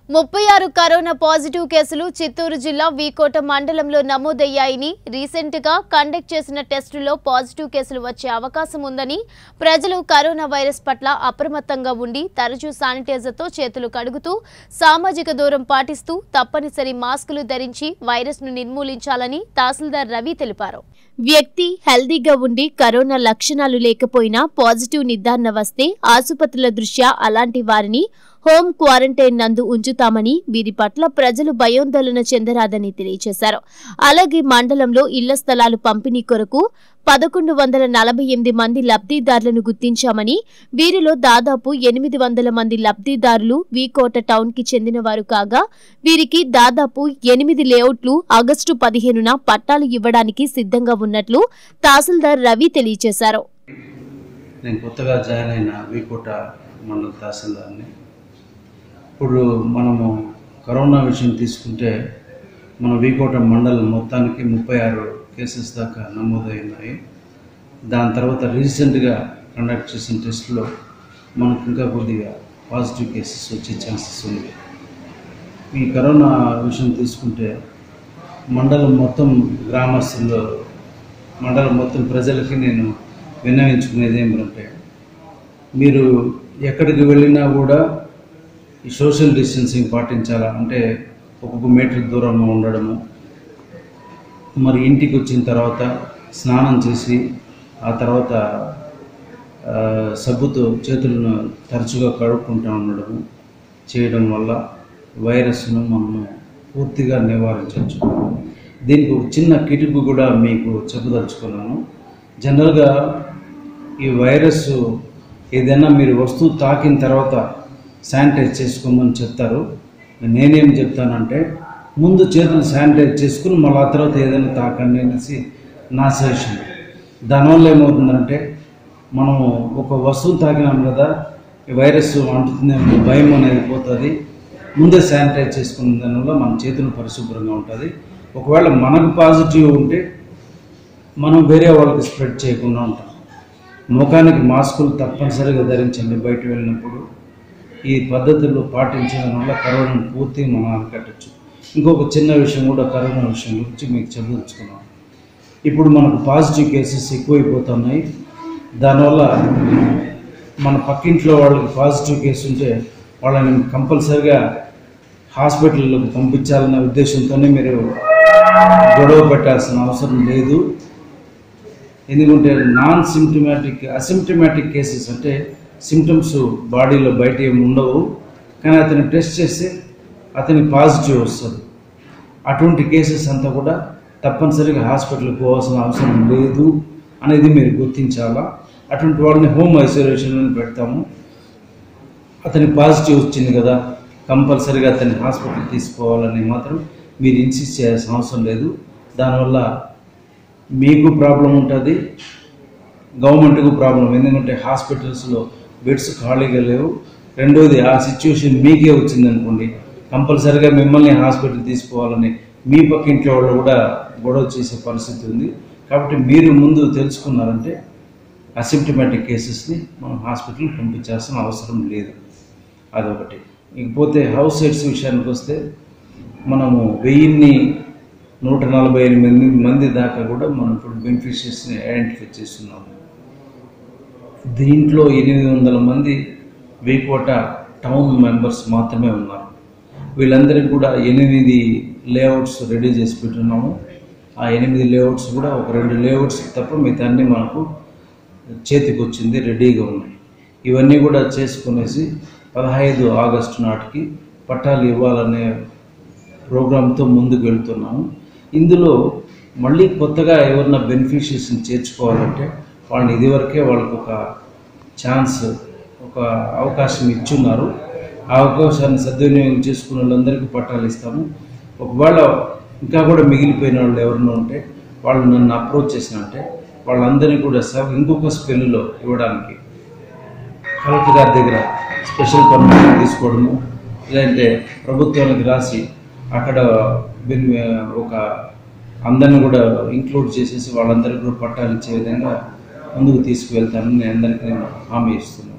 ముప్పై ఆరు corona positive కేసులు చిత్తూరు జిల్లా వీకోట మండలంలో నమోదయ్యాయని రీసెంట్ గా కండక్ట్ చేసిన టెస్టుల్లో పాజిటివ్ కేసులు వచ్చే అవకాశం ఉందని ప్రజలు కరోనా వైరస్ పట్ల అప్రమత్తంగా ఉండి తరచూ శానిటైజర్తో చేతులు కడుగుతూ సామాజిక దూరం పాటిస్తూ తప్పనిసరి మాస్కులు ధరించి వైరస్ ను నిర్మూలించాలని తహసీల్దార్ రవి తెలిపారు వ్యక్తి హెల్దీగా ఉండి కరోనా లక్షణాలు లేకపోయినా పాజిటివ్ నిర్ధారణ వస్తే ఆసుపత్రుల దృష్ట్యా అలాంటి వారిని హోం క్వారంటైన్ నందు ఉంచుతామని వీరి పట్ల ప్రజలు భయోందోళన చెందరాదని తెలియజేశారు అలాగే మండలంలో ఇళ్ల స్థలాలు పంపిణీ కొరకు పదకొండు వందల నలభై ఎనిమిది మంది లబ్ధిదారులను గుర్తించామని వీరిలో దాదాపు ఎనిమిది వందల మంది లబ్ధిదారులు వీకోట టౌన్ కి చెందినవారు కాగా వీరికి దాదాపు ఎనిమిది లేఅవుట్లు ఆగస్టు పదిహేనున పట్టాలు ఇవ్వడానికి సిద్ధంగా ఉన్నట్లు తహసీల్దార్ రవి తెలియజేశారు నేను కొత్తగా జాయిన్ అయిన వీకోట మండల తహసీల్దార్ని ఇప్పుడు మనము కరోనా విషయం తీసుకుంటే మన వీకోట మండలం మొత్తానికి ముప్పై ఆరు కేసెస్ దాకా నమోదైనాయి దాని తర్వాత రీసెంట్గా కండక్ట్ చేసిన టెస్ట్లో మనకు ఇంకా కొద్దిగా పాజిటివ్ కేసెస్ వచ్చే ఛాన్సెస్ ఉంది ఈ కరోనా విషయం తీసుకుంటే మండలం మొత్తం గ్రామస్తుల్లో మండలం మొత్తం ప్రజలకి నేను విన్నవించుకునేది ఏమిటంటే మీరు ఎక్కడికి వెళ్ళినా కూడా ఈ సోషల్ డిస్టెన్సింగ్ పాటించాలా అంటే ఒక్కొక్క మీటర్ దూరంలో ఉండడము మరి ఇంటికి వచ్చిన తర్వాత స్నానం చేసి ఆ తర్వాత ఆ, సబ్బుతో చేతులను తరచుగా కడుక్కుంటూ ఉండడము చేయడం వల్ల వైరస్ను మనము పూర్తిగా నివారించవచ్చు దీనికి ఒక చిన్న కిటుకు కూడా మీకు చెప్పదలుచుకున్నాను జనరల్గా ఈ వైరస్ ఏదైనా మీరు వస్తువు తాకిన తర్వాత శానిటైజ్ చేసుకోమని చెప్తారు నేనేం చెప్తానంటే ముందు చేతులు శానిటైజ్ చేసుకుని మళ్ళీ ఆ తర్వాత ఏదైనా తాకండి అనేసి నా సజెషన్ దానివల్ల ఏమవుతుందంటే మనము ఒక వస్తువు తాకినాం కదా ఈ వైరస్ అంటుతుందేమో భయం అనేది పోతుంది ముందే శానిటైజ్ చేసుకున్న దానివల్ల మన చేతులు పరిశుభ్రంగా ఉంటుంది ఒకవేళ మనకు పాజిటివ్ ఉంటే మనం వేరే వాళ్ళకి స్ప్రెడ్ చేయకుండా ఉంటాం ముఖానికి మాస్కులు తప్పనిసరిగా ధరించండి బయట వెళ్ళినప్పుడు ఈ పద్ధతులు పాటించడం వల్ల కరోనాను పూర్తిగా మనం అరికట్టచ్చు ఇంకొక చిన్న విషయం కూడా కరోనా విషయం గురించి మీకు చెప్పదలుచుకున్నాం ఇప్పుడు మనకు పాజిటివ్ కేసెస్ ఎక్కువైపోతున్నాయి దానివల్ల మన పక్కింట్లో వాళ్ళకి పాజిటివ్ కేసు ఉంటే వాళ్ళని కంపల్సరిగా హాస్పిటల్లోకి పంపించాలనే ఉద్దేశంతోనే మీరు గొడవ పెట్టాల్సిన అవసరం లేదు ఎందుకంటే నాన్ సిమ్టమాటిక్ అసిమ్టమాటిక్ కేసెస్ అంటే సిమ్టమ్స్ బాడీలో బయట ఏమి ఉండవు కానీ అతను టెస్ట్ చేస్తే అతనికి పాజిటివ్ వస్తుంది అటువంటి కేసెస్ అంతా కూడా తప్పనిసరిగా హాస్పిటల్కి పోవాల్సిన అవసరం లేదు అనేది మీరు గుర్తించాలా అటువంటి వాళ్ళని హోమ్ ఐసోలేషన్లో పెడతాము అతనికి పాజిటివ్ వచ్చింది కదా కంపల్సరీగా అతన్ని హాస్పిటల్ తీసుకోవాలని మాత్రం మీరు ఇన్సిస్ట్ చేయాల్సిన అవసరం లేదు దానివల్ల మీకు ప్రాబ్లం ఉంటుంది గవర్నమెంట్కు ప్రాబ్లం ఎందుకంటే హాస్పిటల్స్లో బెడ్స్ ఖాళీగా లేవు రెండోది ఆ సిచ్యువేషన్ మీకే వచ్చిందనుకోండి కంపల్సరీగా మిమ్మల్ని హాస్పిటల్ తీసుకోవాలని మీ పక్క ఇంట్లో వాళ్ళు కూడా గొడవ చేసే పరిస్థితి ఉంది కాబట్టి మీరు ముందు తెలుసుకున్నారంటే అసిమ్టమాటిక్ కేసెస్ని మనం హాస్పిటల్ పంపించాల్సిన అవసరం లేదు అదొకటి ఇకపోతే హౌస్ సైడ్స్ విషయానికి వస్తే మనము వెయ్యిన్ని నూట నలభై ఎనిమిది మంది దాకా కూడా మనం ఇప్పుడు బెనిఫిషియర్స్ని ఐడెంటిఫై చేస్తున్నాము దీంట్లో ఎనిమిది వందల మంది వేకోట టౌన్ మెంబర్స్ మాత్రమే ఉన్నారు వీళ్ళందరికీ కూడా ఎనిమిది లేఅవుట్స్ రెడీ చేసి పెట్టున్నాము ఆ ఎనిమిది లేఅవుట్స్ కూడా ఒక రెండు లేఅవుట్స్ తప్ప మిగతా అన్నీ మనకు చేతికి వచ్చింది రెడీగా ఉన్నాయి ఇవన్నీ కూడా చేసుకునేసి పదహైదు ఆగస్టు నాటికి పట్టాలు ఇవ్వాలనే ప్రోగ్రాంతో ముందుకు వెళ్తున్నాము ఇందులో మళ్ళీ కొత్తగా ఎవరన్నా బెనిఫిషియర్స్ని చేర్చుకోవాలంటే వాళ్ళని ఇదివరకే వాళ్ళకు ఒక ఛాన్స్ ఒక అవకాశం ఇచ్చున్నారు ఆ అవకాశాన్ని సద్వినియోగం చేసుకున్న వాళ్ళందరికీ పట్టాలు ఇస్తాము ఒకవేళ ఇంకా కూడా మిగిలిపోయిన వాళ్ళు ఎవరైనా ఉంటే వాళ్ళు నన్ను అప్రోచ్ చేసినంటే వాళ్ళందరినీ కూడా సబ్ ఇంకొక స్పెల్లో ఇవ్వడానికి కలెక్టర్ గారి దగ్గర స్పెషల్ పర్మిషన్ తీసుకోవడము లేదంటే ప్రభుత్వానికి రాసి అక్కడ బిన్ ఒక అందరిని కూడా ఇంక్లూడ్ చేసేసి వాళ్ళందరికీ కూడా పట్టాలు ఇచ్చే విధంగా ముందుకు తీసుకువెళ్తానని నేను అందరికీ నేను హామీ ఇస్తున్నాను